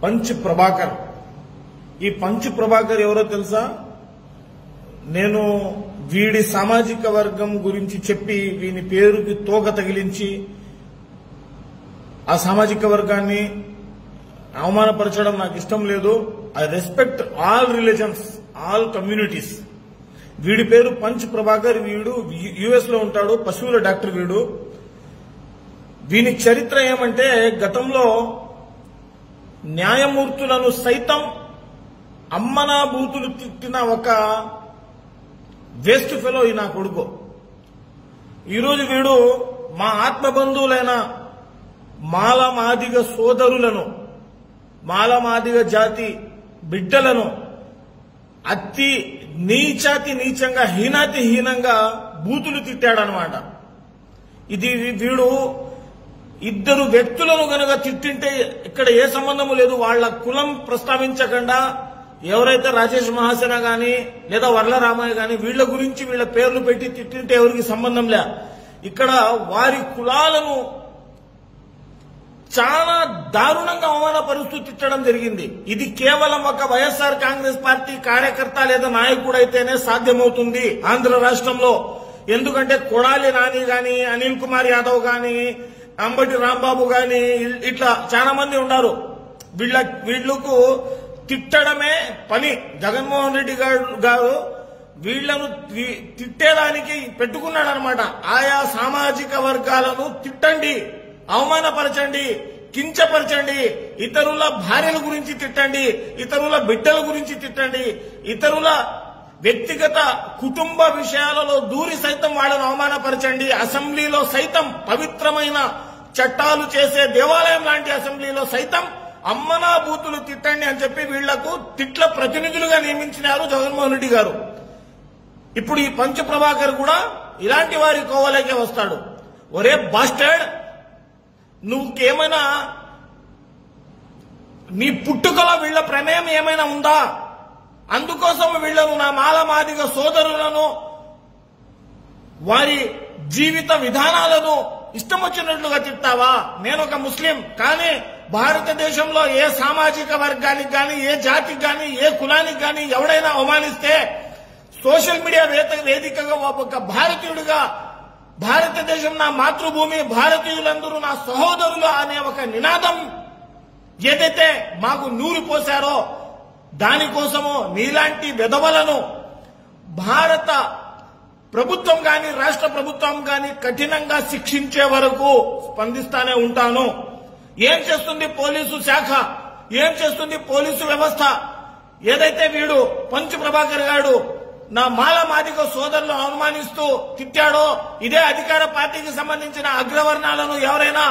punch Prabhakar ఈ punch Prabhakar ఎవరో తెలుసా నేను వీడి సామాజిక వర్గం గురించి చెప్పి వీని పేరుకి తోక తగిలించి ఆ సామాజిక వర్గాన్ని అవమానపరచడం నాకు ఇష్టం లేదు I respect all religions all communities వీడి పేరు పంచ్ ప్రభాకర్ వీడు యుఎస్ లో ఉంటాడు పశువుల డాక్టర్ వీడు వీని చరిత్ర ఏమంటే గతంలో న్యాయమూర్తులను సైతం అమ్మనా బూతులు తిట్టిన ఒక వేస్ట్ ఫెలో ఈ నా కొడుకు ఈరోజు వీడు మా ఆత్మబంధువులైన మాలమాదిగ సోదరులను మాలమాదిగ జాతి బిడ్డలను అతి నీచాతి నీచంగా హీనాతి హీనంగా బూతులు తిట్టాడనమాట ఇది వీడు ఇద్దరు వ్యక్తులను గనక తిట్టింటే ఇక్కడ ఏ సంబంధము లేదు వాళ్ళ కులం ప్రస్తావించకుండా ఎవరైతే రాజేష్ మహాసేన గాని లేదా వర్ల రామయ్య గాని వీళ్ళ గురించి వీళ్ళ పేర్లు పెట్టి తిట్టింటే ఎవరికి సంబంధం లే ఇక్కడ వారి కులాలను చాలా దారుణంగా అవమానపరుస్తూ తిట్టడం జరిగింది ఇది కేవలం ఒక వైఎస్ఆర్ కాంగ్రెస్ పార్టీ కార్యకర్త లేదా నాయకుడైతేనే సాధ్యమవుతుంది ఆంధ్ర రాష్ట్రంలో ఎందుకంటే కొడాలి నాని గాని అనిల్ కుమార్ యాదవ్ గాని అంబటి రాంబాబు గాని ఇట్లా చాలా మంది ఉన్నారు వీళ్ళ వీళ్ళకు తిట్టడమే పని జగన్మోహన్ రెడ్డి గారు గారు వీళ్లను తి- తిట్టేదానికి పెట్టుకున్నాడు అనమాట ఆయా సామాజిక వర్గాలను తిట్టండి అవమానపరచండి కించపరచండి ఇతరుల భార్యల గురించి తిట్టండి ఇతరుల బిడ్డల గురించి తిట్టండి ఇతరుల వ్యక్తిగత కుటుంబ విషయాలలో దూరి సైతం వాళ్ళను అవమానపరచండి అసెంబ్లీలో సైతం పవిత్రమైన చట్టాలు చేసే దేవాలయం లాంటి అసెంబ్లీలో సైతం అమ్మనా బూతులు తిట్టండి అని చెప్పి వీళ్లకు తిట్ల ప్రతినిధులుగా నియమించినారు జగన్మోహన్ రెడ్డి గారు ఇప్పుడు ఈ పంచ ప్రభాకర్ కూడా ఇలాంటి వారి కోవలేకే వస్తాడు ఒరే బాస్టర్డ్ నువ్వుకేమైనా నీ పుట్టుకలో వీళ్ళ ప్రమేయం ఏమైనా ఉందా అందుకోసం వీళ్లను నా మాలమాదిగ సోదరులను వారి జీవిత విధానాలను ఇష్టం వచ్చినట్లుగా తిట్టావా నేను ఒక ముస్లిం కానీ భారతదేశంలో ఏ సామాజిక వర్గానికి గాని ఏ జాతికి గాని ఏ కులానికి గాని ఎవడైనా అవమానిస్తే సోషల్ మీడియా వేద- వేదికగా ఒక భారతీయుడిగా భారతదేశం నా మాతృభూమి భారతీయులందరూ నా సహోదరులు అనే ఒక నినాదం ఏదైతే మాకు నూరు పోశారో దానికోసము నీలాంటి విధవలను భారత ప్రభుత్వం గాని రాష్ట్ర ప్రభుత్వం గాని కఠినంగా శిక్షించే వరకు స్పందిస్తానే ఉంటాను ఏం చేస్తుంది పోలీసు శాఖ ఏం చేస్తుంది పోలీసు వ్యవస్థ ఏదైతే వీడు పంచు ప్రభాకర్ గారు నా మాల మాదిగ సోదరులను అవమానిస్తూ తిట్టాడో ఇదే అధికార పార్టీకి సంబంధించిన అగ్రవర్ణాలను ఎవరైనా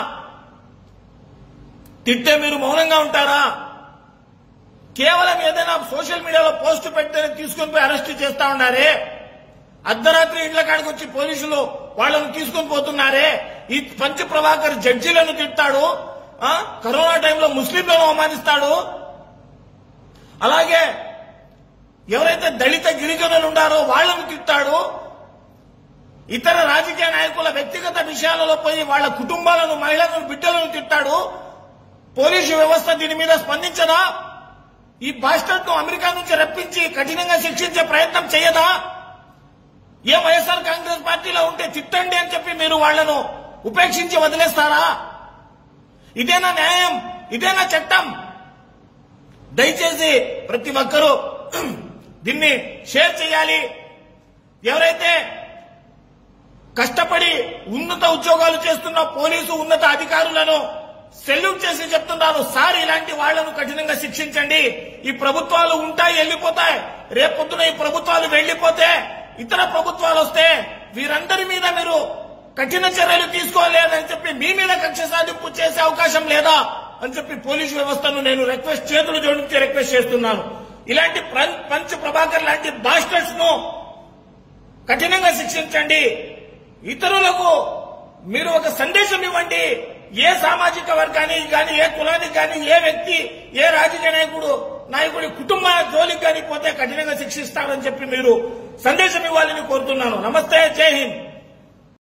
తిట్టే మీరు మౌనంగా ఉంటారా కేవలం ఏదైనా సోషల్ మీడియాలో పోస్ట్ పెడితే తీసుకొని పోయి అరెస్ట్ చేస్తా ఉన్నారే అర్ధరాత్రి ఇళ్ల కాడికి వచ్చి పోలీసులు వాళ్ళను తీసుకొని పోతున్నారే ఈ పంచ ప్రభాకర్ జడ్జీలను తిట్టాడు ఆ, కరోనా టైంలో ముస్లింలను అవమానిస్తాడు అలాగే ఎవరైతే దళిత గిరిజనులు ఉన్నారో వాళ్ళను తిట్టాడు ఇతర రాజకీయ నాయకుల వ్యక్తిగత విషయాలలో పోయి వాళ్ళ కుటుంబాలను మహిళలను బిడ్డలను తిట్టాడు పోలీసు వ్యవస్థ దీని మీద స్పందించదా ఈ బాస్టర్డ్ ను అమెరికా నుంచి రప్పించి కఠినంగా శిక్షించే ప్రయత్నం చేయదా ఏ వైఎస్ఆర్ కాంగ్రెస్ పార్టీలో ఉంటే తిట్టండి అని చెప్పి మీరు వాళ్లను ఉపేక్షించి వదిలేస్తారా ఇదేనా న్యాయం ఇదేనా చట్టం దయచేసి ప్రతి ఒక్కరూ దీన్ని షేర్ చేయాలి ఎవరైతే కష్టపడి ఉన్నత ఉద్యోగాలు చేస్తున్న పోలీసు ఉన్నత అధికారులను సెల్యూట్ చేసి చెప్తున్నారు సార్ ఇలాంటి వాళ్లను కఠినంగా శిక్షించండి ఈ ప్రభుత్వాలు ఉంటాయి వెళ్ళిపోతాయి రేపొద్దున ఈ ప్రభుత్వాలు వెళ్లిపోతే ఇతర ప్రభుత్వాలు వస్తే వీరందరి మీద మీరు కఠిన చర్యలు తీసుకోలేదని చెప్పి మీ మీద కక్ష సాధింపు చేసే అవకాశం లేదా అని చెప్పి పోలీసు వ్యవస్థను నేను రిక్వెస్ట్ చేతులు జోడించి రిక్వెస్ట్ చేస్తున్నాను ఇలాంటి ప్ర- పంచ ప్రభాకర్ లాంటి బాస్టర్స్ ను కఠినంగా శిక్షించండి ఇతరులకు మీరు ఒక సందేశం ఇవ్వండి ఏ సామాజిక వర్గానికి కానీ ఏ కులానికి కానీ ఏ వ్యక్తి ఏ రాజకీయ నాయకుడు నాయకుడి కుటుంబ జోలికి కానీ పోతే కఠినంగా శిక్షిస్తారని చెప్పి మీరు సందేశం ఇవ్వాలని కోరుతున్నాను నమస్తే జై హింద్